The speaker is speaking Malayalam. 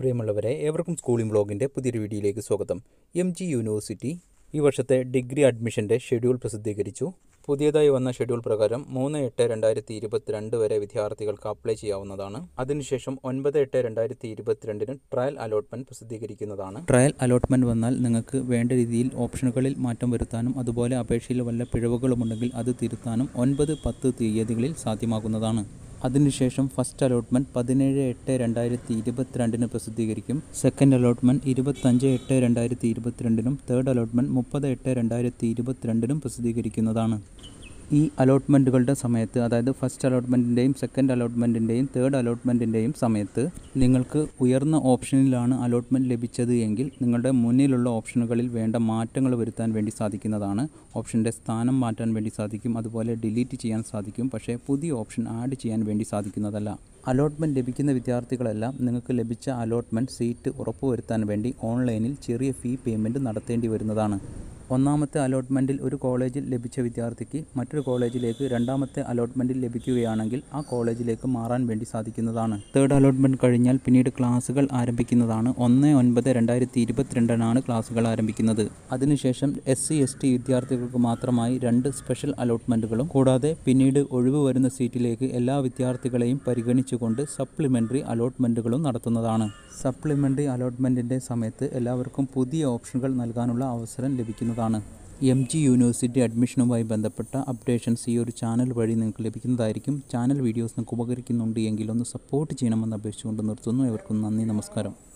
പ്രിയമുള്ളവരെ ഏവർക്കും സ്കൂളിംഗ് ബ്ലോഗിൻ്റെ പുതിയൊരു വീഡിയോയിലേക്ക് സ്വാഗതം എം ജി യൂണിവേഴ്സിറ്റി ഈ വർഷത്തെ ഡിഗ്രി അഡ്മിഷൻ്റെ ഷെഡ്യൂൾ പ്രസിദ്ധീകരിച്ചു പുതിയതായി വന്ന ഷെഡ്യൂൾ പ്രകാരം മൂന്ന് എട്ട് രണ്ടായിരത്തി ഇരുപത്തിരണ്ട് വരെ വിദ്യാർത്ഥികൾക്ക് അപ്ലൈ ചെയ്യാവുന്നതാണ് അതിനുശേഷം ഒൻപത് എട്ട് രണ്ടായിരത്തി ഇരുപത്തിരണ്ടിന് ട്രയൽ അലോട്ട്മെന്റ് പ്രസിദ്ധീകരിക്കുന്നതാണ് ട്രയൽ അലോട്ട്മെന്റ് വന്നാൽ നിങ്ങൾക്ക് വേണ്ട രീതിയിൽ ഓപ്ഷനുകളിൽ മാറ്റം വരുത്താനും അതുപോലെ അപേക്ഷയിൽ വല്ല പിഴവുകളുമുണ്ടെങ്കിൽ അത് തിരുത്താനും ഒൻപത് പത്ത് തീയതികളിൽ സാധ്യമാകുന്നതാണ് അതിനുശേഷം ഫസ്റ്റ് അലോട്ട്മെന്റ് പതിനേഴ് എട്ട് രണ്ടായിരത്തി ഇരുപത്തിരണ്ടിന് പ്രസിദ്ധീകരിക്കും സെക്കൻഡ് അലോട്ട്മെന്റ് ഇരുപത്തഞ്ച് എട്ട് രണ്ടായിരത്തി ഇരുപത്തിരണ്ടിനും തേർഡ് അലോട്ട്മെന്റ് മുപ്പത് എട്ട് രണ്ടായിരത്തി ഇരുപത്തിരണ്ടിനും പ്രസിദ്ധീകരിക്കുന്നതാണ് ഈ അലോട്ട്മെൻറ്റുകളുടെ സമയത്ത് അതായത് ഫസ്റ്റ് അലോട്ട്മെൻറ്റിൻ്റെയും സെക്കൻഡ് അലോട്ട്മെൻറ്റിൻ്റെയും തേർഡ് അലോട്ട്മെൻറ്റിൻ്റെയും സമയത്ത് നിങ്ങൾക്ക് ഉയർന്ന ഓപ്ഷനിലാണ് അലോട്ട്മെൻറ്റ് ലഭിച്ചത് എങ്കിൽ നിങ്ങളുടെ മുന്നിലുള്ള ഓപ്ഷനുകളിൽ വേണ്ട മാറ്റങ്ങൾ വരുത്താൻ വേണ്ടി സാധിക്കുന്നതാണ് ഓപ്ഷൻ്റെ സ്ഥാനം മാറ്റാൻ വേണ്ടി സാധിക്കും അതുപോലെ ഡിലീറ്റ് ചെയ്യാൻ സാധിക്കും പക്ഷേ പുതിയ ഓപ്ഷൻ ആഡ് ചെയ്യാൻ വേണ്ടി സാധിക്കുന്നതല്ല അലോട്ട്മെൻറ്റ് ലഭിക്കുന്ന വിദ്യാർത്ഥികളെല്ലാം നിങ്ങൾക്ക് ലഭിച്ച അലോട്ട്മെൻറ്റ് സീറ്റ് ഉറപ്പുവരുത്താൻ വേണ്ടി ഓൺലൈനിൽ ചെറിയ ഫീ പേയ്മെൻറ്റ് നടത്തേണ്ടി വരുന്നതാണ് ഒന്നാമത്തെ അലോട്ട്മെൻറ്റിൽ ഒരു കോളേജിൽ ലഭിച്ച വിദ്യാർത്ഥിക്ക് മറ്റൊരു കോളേജിലേക്ക് രണ്ടാമത്തെ അലോട്ട്മെൻറ്റിൽ ലഭിക്കുകയാണെങ്കിൽ ആ കോളേജിലേക്ക് മാറാൻ വേണ്ടി സാധിക്കുന്നതാണ് തേർഡ് അലോട്ട്മെൻറ്റ് കഴിഞ്ഞാൽ പിന്നീട് ക്ലാസ്സുകൾ ആരംഭിക്കുന്നതാണ് ഒന്ന് ഒൻപത് രണ്ടായിരത്തി ഇരുപത്തിരണ്ടിനാണ് ക്ലാസ്സുകൾ ആരംഭിക്കുന്നത് അതിനുശേഷം എസ് സി എസ് ടി വിദ്യാർത്ഥികൾക്ക് മാത്രമായി രണ്ട് സ്പെഷ്യൽ അലോട്ട്മെൻറ്റുകളും കൂടാതെ പിന്നീട് ഒഴിവ് വരുന്ന സീറ്റിലേക്ക് എല്ലാ വിദ്യാർത്ഥികളെയും പരിഗണിച്ചുകൊണ്ട് സപ്ലിമെൻ്ററി അലോട്ട്മെൻറ്റുകളും നടത്തുന്നതാണ് സപ്ലിമെൻ്ററി അലോട്ട്മെൻറ്റിൻ്റെ സമയത്ത് എല്ലാവർക്കും പുതിയ ഓപ്ഷനുകൾ നൽകാനുള്ള അവസരം ലഭിക്കുന്നതാണ് എം ജി യൂണിവേഴ്സിറ്റി അഡ്മിഷനുമായി ബന്ധപ്പെട്ട അപ്ഡേഷൻസ് ഈ ഒരു ചാനൽ വഴി നിങ്ങൾക്ക് ലഭിക്കുന്നതായിരിക്കും ചാനൽ വീഡിയോസ് നിങ്ങൾക്ക് ഉപകരിക്കുന്നുണ്ട് എങ്കിൽ ഒന്ന് സപ്പോർട്ട് ചെയ്യണമെന്ന് അപേക്ഷിച്ചുകൊണ്ട് നിർത്തുന്നു എവർക്കും നന്ദി നമസ്കാരം